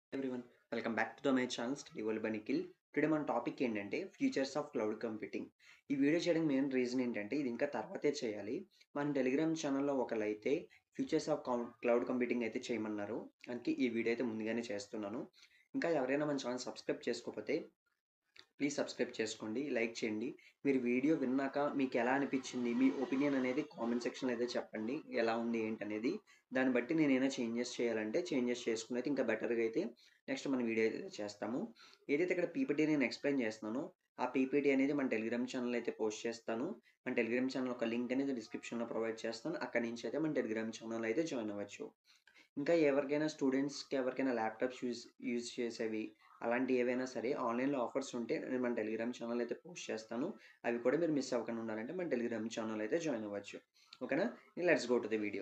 everyone welcome back to the my channel study well by Nikhil today మన topic ఏంటంటే futures of cloud computing ఈ video చేయడం main reason ఏంటంటే ఇది ఇంకా తర్వాతే చేయాలి మన టెలిగ్రామ్ ఛానల్లో ఒకరైతే ఫ్యూచర్స్ ఆఫ్ క్లౌడ్ కంప్యూటింగ్ అయితే చేయమన్నారు అందుకే ఈ వీడియో అయితే ముందుగానే చేస్తున్నాను ఇంకా ఎవరైనా మన ఛానల్ సబ్స్క్రైబ్ చేసుకోకపోతే ప్లీజ్ సబ్స్క్రైబ్ చేసుకోండి లైక్ చేయండి మీరు వీడియో విన్నాక మీకు ఎలా అనిపించింది మీ ఒపీనియన్ అనేది కామెంట్ సెక్షన్లో అయితే చెప్పండి ఎలా ఉంది ఏంటి అనేది దాన్ని బట్టి నేను ఏమైనా చేంజెస్ చేయాలంటే చేంజెస్ చేసుకుని అయితే ఇంకా బెటర్గా అయితే నెక్స్ట్ మన వీడియో అయితే చేస్తాము ఏదైతే ఇక్కడ పీపీటీ నేను ఎక్స్ప్లెయిన్ చేస్తున్నానో ఆ పీపీటీ అనేది మన టెలిగ్రామ్ ఛానల్ అయితే పోస్ట్ చేస్తాను మన టెలిగ్రామ్ ఛానల్ ఒక లింక్ అనేది డిస్క్రిప్షన్లో ప్రొవైడ్ చేస్తాను అక్కడి నుంచి అయితే మన టెలిగ్రామ్ ఛానల్ అయితే జాయిన్ అవ్వచ్చు ఇంకా ఎవరికైనా స్టూడెంట్స్కి ఎవరికైనా ల్యాప్టాప్స్ యూజ్ యూజ్ చేసేవి అలాంటి ఏవైనా సరే ఆన్లైన్లో ఆఫర్స్ ఉంటే నేను మన టెలిగ్రామ్ ఛానల్ అయితే పోస్ట్ చేస్తాను అవి కూడా మీరు మిస్ అవ్వకుండా ఉండాలంటే మన టెలిగ్రామ్ ఛానల్ అయితే జాయిన్ అవ్వచ్చు ఓకేనా let's go to the video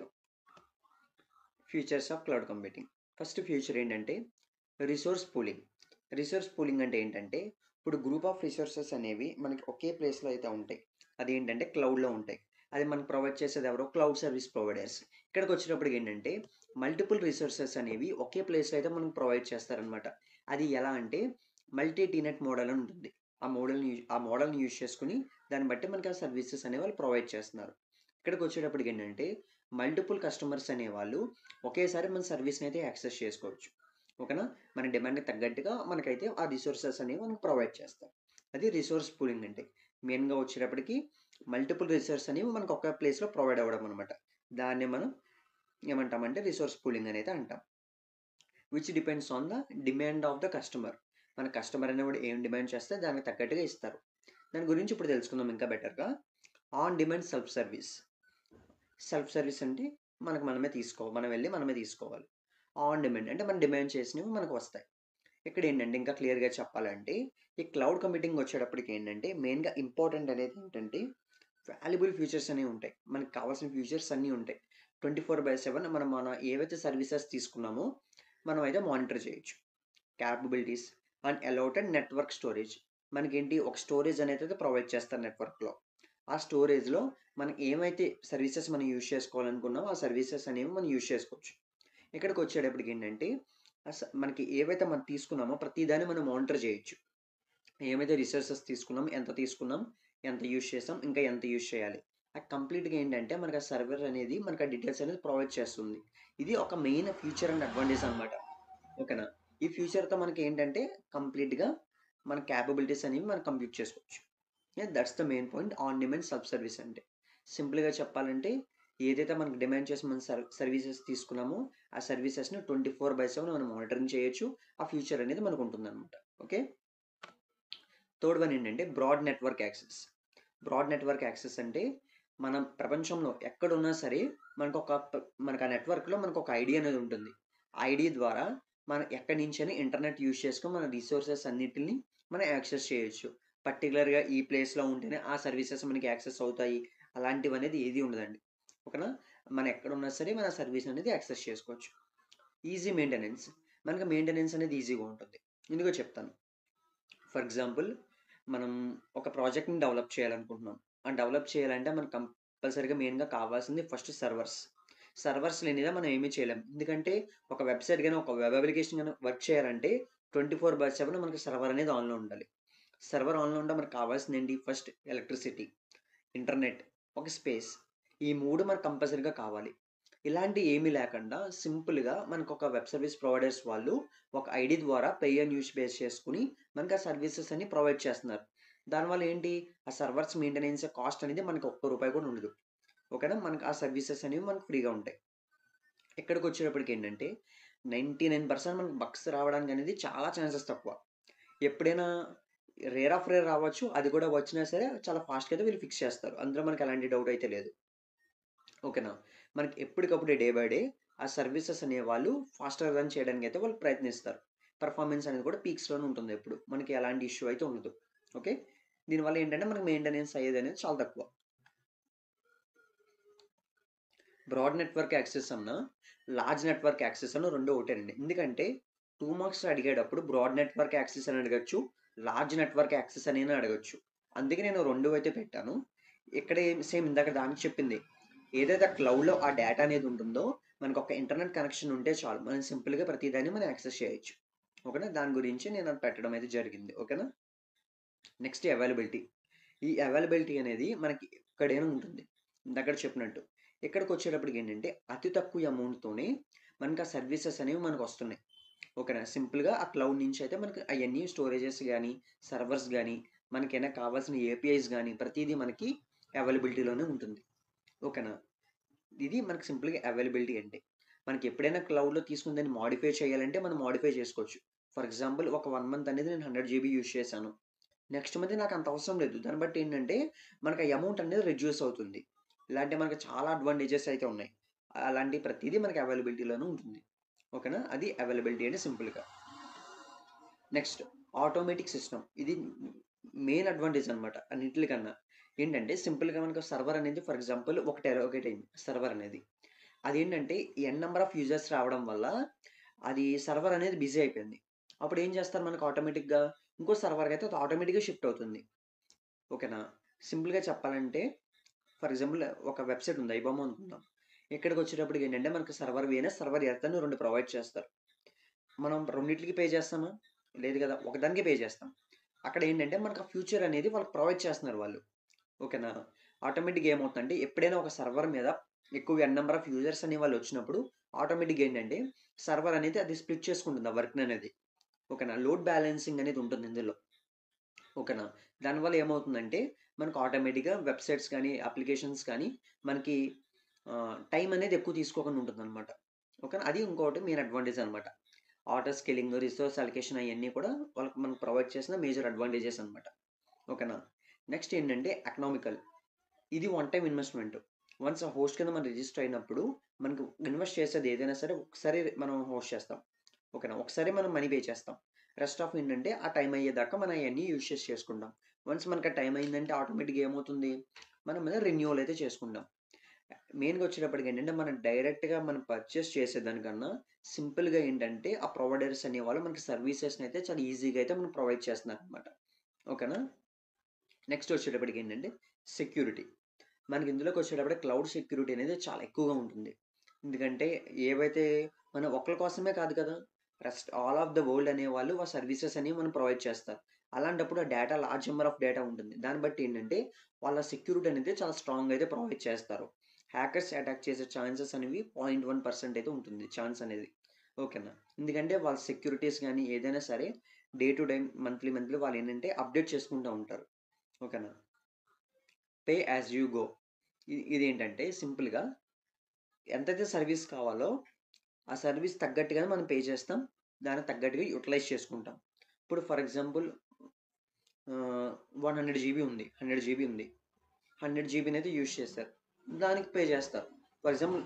futures of cloud computing first future ఏంటంటే రిసోర్స్ పూలింగ్ రిసోర్స్ పూలింగ్ అంటే ఏంటంటే ఇప్పుడు గ్రూప్ ఆఫ్ రిసోర్సెస్ అనేవి మనకి ఒకే ప్లేస్లో అయితే ఉంటాయి అది ఏంటంటే క్లౌడ్లో ఉంటాయి అది మనకు ప్రొవైడ్ చేసేది ఎవరో క్లౌడ్ సర్వీస్ ప్రొవైడర్స్ ఇక్కడికి వచ్చినప్పటికి ఏంటంటే మల్టిపుల్ రిసోర్సెస్ అనేవి ఒకే ప్లేస్లో అయితే మనకు ప్రొవైడ్ చేస్తారనమాట అది ఎలా అంటే మల్టీ టీనెట్ మోడల్ అని ఉంటుంది ఆ మోడల్ని ఆ మోడల్ని యూజ్ చేసుకుని దాన్ని బట్టి మనకి ఆ సర్వీసెస్ అనేవి వాళ్ళు ప్రొవైడ్ చేస్తున్నారు ఇక్కడికి వచ్చేటప్పటికి ఏంటంటే మల్టిపుల్ కస్టమర్స్ అనేవాళ్ళు ఒకేసారి మన సర్వీస్ని అయితే యాక్సెస్ చేసుకోవచ్చు ఓకేనా మన డిమాండ్కి తగ్గట్టుగా మనకైతే ఆ రిసోర్సెస్ అనేవి మనకు ప్రొవైడ్ చేస్తారు అది రిసోర్స్ పూలింగ్ అంటే మెయిన్గా వచ్చేటప్పటికి మల్టిపుల్ రిసోర్స్ అనేవి మనకు ఒక ప్లేస్లో ప్రొవైడ్ అవ్వడం అనమాట దాన్ని మనం ఏమంటామంటే రిసోర్స్ పూలింగ్ అనేది అంటాం which depends on the demand of the customer మన కస్టమర్ అనేవాడు ఏం డిమాండ్ చేస్తే దానికి తగ్గట్టుగా ఇస్తారు దాని గురించి ఇప్పుడు తెలుసుకుందాం ఇంకా బెటర్గా on demand self service self service అంటే మనకు మనమే తీసుకోవాలి మనం వెళ్ళి మనమే తీసుకోవాలి ఆన్ డిమాండ్ అంటే మనం డిమాండ్ చేసినవి మనకు వస్తాయి ఇక్కడ ఏంటంటే ఇంకా క్లియర్గా చెప్పాలంటే ఈ క్లౌడ్ కంప్యూటింగ్ వచ్చేటప్పటికి ఏంటంటే మెయిన్గా ఇంపార్టెంట్ అనేది ఏంటంటే వాల్యుబుల్ ఫ్యూచర్స్ అనేవి ఉంటాయి మనకు కావాల్సిన ఫ్యూచర్స్ అన్నీ ఉంటాయి ట్వంటీ ఫోర్ బై సెవెన్ మనం మన ఏవైతే సర్వీసెస్ తీసుకున్నామో మనం అయితే మానిటర్ చేయొచ్చు capabilities and allotted network storage మనకేంటి ఒక స్టోరేజ్ అనేది అయితే ప్రొవైడ్ చేస్తారు నెట్వర్క్లో ఆ స్టోరేజ్లో మనకి ఏమైతే సర్వీసెస్ మనం యూజ్ చేసుకోవాలనుకున్నామో ఆ సర్వీసెస్ అనేవి మనం యూజ్ చేసుకోవచ్చు ఇక్కడికి వచ్చేటప్పటికి ఏంటంటే మనకి ఏవైతే మనం తీసుకున్నామో ప్రతిదాన్ని మనం మానిటర్ చేయొచ్చు ఏమైతే రిసోర్సెస్ తీసుకున్నాం ఎంత తీసుకున్నాం ఎంత యూజ్ చేసాం ఇంకా ఎంత యూజ్ చేయాలి ఆ కంప్లీట్గా ఏంటంటే మనకు ఆ సర్వర్ అనేది మనకు ఆ డీటెయిల్స్ అనేది ప్రొవైడ్ చేస్తుంది ఇది ఒక మెయిన్ ఫ్యూచర్ అండ్ అడ్వాంటేజ్ అనమాట ఓకేనా ఈ ఫ్యూచర్తో మనకి ఏంటంటే కంప్లీట్గా మన క్యాపబిలిటీస్ అనేవి మనం కంప్లీట్ చేసుకోవచ్చు that's the main point on demand sub service అంటే సింపుల్గా చెప్పాలంటే ఏదైతే మనకు డిమాండ్ చేసి మన సర్ సర్వీసెస్ తీసుకున్నామో ఆ సర్వీసెస్ని ట్వంటీ ఫోర్ బై సెవెన్ మనం మానిటరింగ్ చేయొచ్చు ఆ ఫ్యూచర్ అనేది మనకు ఉంటుందన్నమాట ఓకే థర్డ్ వన్ ఏంటంటే broad network access broad network access అంటే మనం ప్రపంచంలో ఎక్కడున్నా సరే మనకు ఒక మనకు ఆ నెట్వర్క్లో మనకు ఒక ఐడి అనేది ఉంటుంది ఆ ఐడి ద్వారా మనం ఎక్కడి నుంచైనా ఇంటర్నెట్ యూజ్ చేసుకొని మన రిసోర్సెస్ అన్నిటిని మనం యాక్సెస్ చేయొచ్చు పర్టికులర్గా ఈ ప్లేస్లో ఉంటేనే ఆ సర్వీసెస్ మనకి యాక్సెస్ అవుతాయి అలాంటివి అనేది ఏది ఉండదండి ఓకేనా మనం ఎక్కడ ఉన్నా సరే మన సర్వీస్ అనేది యాక్సెస్ చేసుకోవచ్చు ఈజీ మెయింటెనెన్స్ మనకి మెయింటెనెన్స్ అనేది ఈజీగా ఉంటుంది ఎందుకో చెప్తాను ఫర్ ఎగ్జాంపుల్ మనం ఒక ప్రాజెక్ట్ని డెవలప్ చేయాలనుకుంటున్నాం ఆ డెవలప్ చేయాలంటే మనకు కంపల్సరీగా మెయిన్గా కావాల్సింది ఫస్ట్ సర్వర్స్ సర్వర్స్ లేనిదా మనం ఏమీ చేయలేం ఎందుకంటే ఒక వెబ్సైట్ కానీ ఒక వెబ్ అప్లికేషన్ కానీ వర్క్ చేయాలంటే ట్వంటీ ఫోర్ బై సెవెన్ మనకి సర్వర్ అనేది ఆన్లో ఉండాలి సర్వర్ ఆన్లో ఉంటే మనకు కావాల్సింది ఏంటి ఫస్ట్ ఎలక్ట్రిసిటీ ఇంటర్నెట్ ఒక స్పేస్ ఈ మూడు మనకు కంపల్సరీగా కావాలి ఇలాంటి ఏమీ లేకుండా సింపుల్గా మనకు ఒక వెబ్ సర్వీస్ ప్రొవైడర్స్ వాళ్ళు ఒక ఐడి ద్వారా పే అండ్ యూస్ బేస్ చేసుకుని మనకు ఆ సర్వీసెస్ అన్ని ప్రొవైడ్ చేస్తున్నారు దానివల్ల ఏంటి ఆ సర్వర్స్ మెయింటెనెన్స్ కాస్ట్ అనేది మనకి ఒక్క రూపాయి కూడా ఉండదు ఓకేనా మనకు ఆ సర్వీసెస్ అనేవి మనకు ఫ్రీగా ఉంటాయి ఇక్కడికి వచ్చేటప్పటికి ఏంటంటే నైంటీ నైన్ పర్సెంట్ మనకు బక్స్ రావడానికి అనేది చాలా ఛాన్సెస్ తక్కువ ఎప్పుడైనా రేర్ ఆఫ్ రేర్ రావచ్చు అది కూడా వచ్చినా సరే చాలా ఫాస్ట్గా అయితే వీళ్ళు ఫిక్స్ చేస్తారు అందులో మనకి ఎలాంటి డౌట్ అయితే లేదు ఓకేనా మనకి ఎప్పటికప్పుడు డే బై డే ఆ సర్వీసెస్ అనే వాళ్ళు ఫాస్ట్గా రన్ చేయడానికి అయితే వాళ్ళు ప్రయత్నిస్తారు పర్ఫార్మెన్స్ అనేది కూడా పీక్స్లోనే ఉంటుంది ఎప్పుడు మనకి ఎలాంటి ఇష్యూ అయితే ఉండదు ఓకే దీనివల్ల ఏంటంటే మనకి మెయింటెనెన్స్ అయ్యేది అనేది చాలా తక్కువ బ్రాడ్ నెట్వర్క్ యాక్సెస్ అన్న లార్జ్ నెట్వర్క్ యాక్సెస్ అన్న రెండు ఒకటేనండి ఎందుకంటే టూ మార్క్స్ అడిగేటప్పుడు బ్రాడ్ నెట్వర్క్ యాక్సెస్ అని అడగచ్చు లార్జ్ నెట్వర్క్ యాక్సెస్ అని అడగచ్చు అందుకే నేను రెండు అయితే పెట్టాను ఇక్కడ సేమ్ ఇందాక దానికి చెప్పింది ఏదైతే క్లౌడ్లో ఆ డేటా అనేది ఉంటుందో మనకు ఒక ఇంటర్నెట్ కనెక్షన్ ఉంటే చాలు మనం సింపుల్గా ప్రతిదాన్ని మనం యాక్సెస్ చేయొచ్చు ఓకేనా దాని గురించి నేను అది పెట్టడం అయితే జరిగింది ఓకేనా నెక్స్ట్ అవైలబిలిటీ ఈ అవైలబిలిటీ అనేది మనకి ఎక్కడైనా ఉంటుంది ఇందాక చెప్పినట్టు ఇక్కడికి వచ్చేటప్పటికి ఏంటంటే అతి తక్కువ అమౌంట్తోనే మనకి ఆ సర్వీసెస్ అనేవి మనకు వస్తున్నాయి ఓకేనా సింపుల్గా ఆ క్లౌడ్ నుంచి అయితే మనకి అవన్నీ స్టోరేజెస్ కానీ సర్వర్స్ కానీ మనకైనా కావాల్సిన ఏపీఐస్ కానీ ప్రతిదీ మనకి అవైలబిలిటీలోనే ఉంటుంది ఓకేనా ఇది మనకి సింపుల్గా అవైలబిలిటీ అంటే మనకి ఎప్పుడైనా క్లౌడ్లో తీసుకుని దాన్ని మాడిఫై చేయాలంటే మనం మాడిఫై చేసుకోవచ్చు ఫర్ ఎగ్జాంపుల్ ఒక వన్ మంత్ అనేది నేను హండ్రెడ్ జీబీ యూజ్ చేశాను నెక్స్ట్ మంత్ నాకు అంత అవసరం లేదు దాన్ని బట్టి ఏంటంటే మనకి ఆ అమౌంట్ అనేది రెడ్యూస్ అవుతుంది ఇలాంటి మనకి చాలా అడ్వాంటేజెస్ అయితే ఉన్నాయి అలాంటి ప్రతిదీ మనకి అవైలబిలిటీలోనే ఉంటుంది ఓకేనా అది అవైలబిలిటీ అంటే సింపుల్గా నెక్స్ట్ ఆటోమేటిక్ సిస్టమ్ ఇది మెయిన్ అడ్వాంటేజ్ అనమాట అన్నింటికన్నా ఏంటంటే సింపుల్గా మనకు సర్వర్ అనేది ఫర్ ఎగ్జాంపుల్ ఒక ఒకటి సర్వర్ అనేది అదేంటంటే ఎన్ నెంబర్ ఆఫ్ యూజర్స్ రావడం వల్ల అది సర్వర్ అనేది బిజీ అయిపోయింది అప్పుడు ఏం చేస్తారు మనకు ఆటోమేటిక్గా ఇంకో సర్వర్కి అయితే అది ఆటోమేటిక్గా షిఫ్ట్ అవుతుంది ఓకేనా సింపుల్గా చెప్పాలంటే ఫర్ ఎగ్జాంపుల్ ఒక వెబ్సైట్ ఉంది ఐబామో అనుకుందాం ఇక్కడికి వచ్చేటప్పటికి ఏంటంటే మనకు సర్వర్ వేనే సర్వర్ ఎర్త్ అని రెండు ప్రొవైడ్ చేస్తారు మనం రెండింటికి పే చేస్తామా లేదు కదా ఒకదానికి పే చేస్తాం అక్కడ ఏంటంటే మనకు ఫ్యూచర్ అనేది వాళ్ళకి ప్రొవైడ్ చేస్తున్నారు వాళ్ళు ఓకేనా ఆటోమేటిక్గా ఏమవుతుందంటే ఎప్పుడైనా ఒక సర్వర్ మీద ఎక్కువ ఎన్ నెంబర్ ఆఫ్ యూజర్స్ అనే వాళ్ళు వచ్చినప్పుడు ఆటోమేటిక్గా ఏంటంటే సర్వర్ అనేది అది స్ప్లిట్ చేసుకుంటుంది ఆ వర్క్ అనేది ఓకేనా లోడ్ బ్యాలెన్సింగ్ అనేది ఉంటుంది ఇందులో ఓకేనా దానివల్ల ఏమవుతుందంటే మనకు ఆటోమేటిక్గా వెబ్సైట్స్ కానీ అప్లికేషన్స్ కానీ మనకి టైం అనేది ఎక్కువ తీసుకోకుండా ఉంటుంది అనమాట ఓకేనా అది ఇంకోటి మెయిన్ అడ్వాంటేజ్ అనమాట ఆటో స్కేలింగ్ రిసోర్స్ అలికేషన్ అవన్నీ కూడా వాళ్ళకి మనకు ప్రొవైడ్ చేసిన మేజర్ అడ్వాంటేజెస్ అనమాట ఓకేనా నెక్స్ట్ ఏంటంటే ఎకనామికల్ ఇది వన్ టైం ఇన్వెస్ట్మెంట్ వన్స్ ఆ హోస్ట్ కింద మనం రిజిస్టర్ అయినప్పుడు మనకు ఇన్వెస్ట్ చేసేది ఏదైనా సరే ఒకసారి మనం హోస్ట్ చేస్తాం ఓకేనా ఒకసారి మనం మనీ పే చేస్తాం రెస్ట్ ఆఫ్ ఏంటంటే ఆ టైం అయ్యేదాకా మనం అవన్నీ యూజ్ చేసి చేసుకుంటాం వన్స్ మనకి ఆ టైం అయిందంటే ఆటోమేటిక్గా ఏమవుతుంది మనం మీద రెన్యూవల్ అయితే చేసుకుంటాం మెయిన్గా వచ్చేటప్పటికి ఏంటంటే మనం డైరెక్ట్గా మనం పర్చేస్ చేసేదానికన్నా సింపుల్గా ఏంటంటే ఆ ప్రొవైడర్స్ అనేవాళ్ళు మనకి సర్వీసెస్ని అయితే చాలా ఈజీగా అయితే మనం ప్రొవైడ్ చేస్తున్నారు అనమాట ఓకేనా నెక్స్ట్ వచ్చేటప్పటికి ఏంటంటే సెక్యూరిటీ మనకి ఇందులోకి వచ్చేటప్పటికి క్లౌడ్ సెక్యూరిటీ అనేది చాలా ఎక్కువగా ఉంటుంది ఎందుకంటే ఏవైతే మన ఒక్కరి కోసమే కాదు కదా rest all of the world అనే వాళ్ళు ఆ సర్వీసెస్ అనేవి మనం ప్రొవైడ్ చేస్తారు అలాంటప్పుడు ఆ data large number of data ఉంటుంది దాన్ని బట్టి ఏంటంటే వాళ్ళ సెక్యూరిటీ అనేది చాలా స్ట్రాంగ్ అయితే ప్రొవైడ్ చేస్తారు హ్యాకర్స్ అటాక్ చేసే ఛాన్సెస్ అనేవి పాయింట్ వన్ పర్సెంట్ అయితే ఉంటుంది ఛాన్స్ అనేది ఓకేనా ఎందుకంటే వాళ్ళ సెక్యూరిటీస్ కానీ ఏదైనా సరే day to day monthly monthly వాళ్ళు ఏంటంటే అప్డేట్ చేసుకుంటూ ఉంటారు ఓకేనా పే యాజ్ యూ గో ఇది ఏంటంటే సింపుల్గా ఎంతైతే సర్వీస్ కావాలో ఆ సర్వీస్ తగ్గట్టుగానే మనం పే చేస్తాం దానికి తగ్గట్టుగా యూటిలైజ్ చేసుకుంటాం ఇప్పుడు for example one hundred GB ఉంది హండ్రెడ్ జీబీ ఉంది హండ్రెడ్ జీబీని అయితే యూజ్ చేస్తారు దానికి పే చేస్తారు ఫర్ ఎగ్జాంపుల్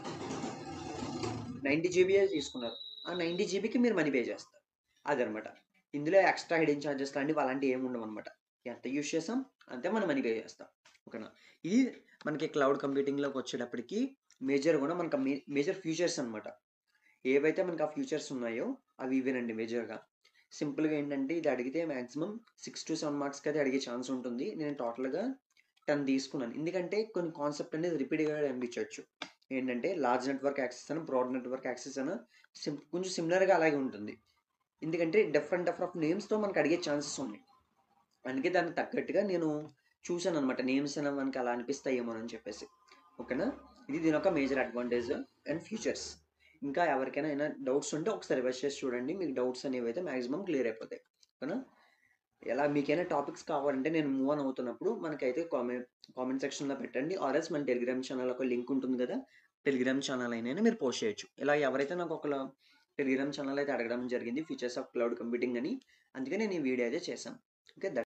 నైంటీ జీబీ తీసుకున్నారు ఆ నైంటీ జీబీకి మీరు మనీ పే చేస్తారు అదనమాట ఇందులో ఎక్స్ట్రా హిడెన్ ఛార్జెస్ లాంటివి అలాంటివి ఏమి ఉండవు అనమాట ఎంత యూజ్ చేసాం అంతే మనం మనీ పే చేస్తాం ఓకేనా ఇది మనకి క్లౌడ్ కంప్యూటింగ్లోకి వచ్చేటప్పటికి మేజర్ కూడా మనకు మేజర్ ఫ్యూచర్స్ అనమాట ఏవైతే మనకు ఆ ఫ్యూచర్స్ ఉన్నాయో అవి ఇవేనండి మేజర్గా సింపుల్గా ఏంటంటే ఇది అడిగితే మ్యాక్సిమం సిక్స్ టు సెవెన్ మార్క్స్కి అయితే అడిగే ఛాన్స్ ఉంటుంది నేను టోటల్గా టెన్ తీసుకున్నాను ఎందుకంటే కొన్ని కాన్సెప్ట్ అనేది రిపీట్గా అనిపించవచ్చు ఏంటంటే లార్జ్ నెట్వర్క్ యాక్సెస్ అని బ్రాడ్ నెట్వర్క్ యాక్సెస్ అని సిం కొంచెం సిమిలర్గా అలాగే ఉంటుంది ఎందుకంటే డిఫరెంట్ డిఫరెంట్ నేమ్స్తో మనకు అడిగే ఛాన్సెస్ ఉన్నాయి అందుకే దానికి తగ్గట్టుగా నేను చూశాను అనమాట నేమ్స్ అని మనకి అలా అనిపిస్తాయేమో అని చెప్పేసి ఓకేనా ఇది దీని ఒక మేజర్ అడ్వాంటేజ్ అండ్ ఫ్యూచర్స్ ఇంకా ఎవరికైనా అయినా డౌట్స్ ఉంటే ఒకసారి రివర్స్ చేసి చూడండి మీకు డౌట్స్ అనేవి అయితే మాక్సిమం క్లియర్ అయిపోతాయి ఓకేనా ఎలా మీకైనా టాపిక్స్ కావాలంటే నేను మూవ్ ఆన్ అవుతున్నప్పుడు మనకైతే కామెంట్ కామెంట్ సెక్షన్లో పెట్టండి ఆర్ఎస్ మన టెలిగ్రామ్ ఛానల్ ఒక లింక్ ఉంటుంది కదా టెలిగ్రామ్ ఛానల్ అయినా మీరు పోస్ట్ చేయొచ్చు ఇలా ఎవరైతే నాకు ఒక టెలిగ్రామ్ ఛానల్ అయితే అడగడం జరిగింది ఫీచర్స్ ఆఫ్ క్లౌడ్ కంప్యూటింగ్ అని అందుకే నేను ఈ వీడియో అయితే చేశాను ఓకే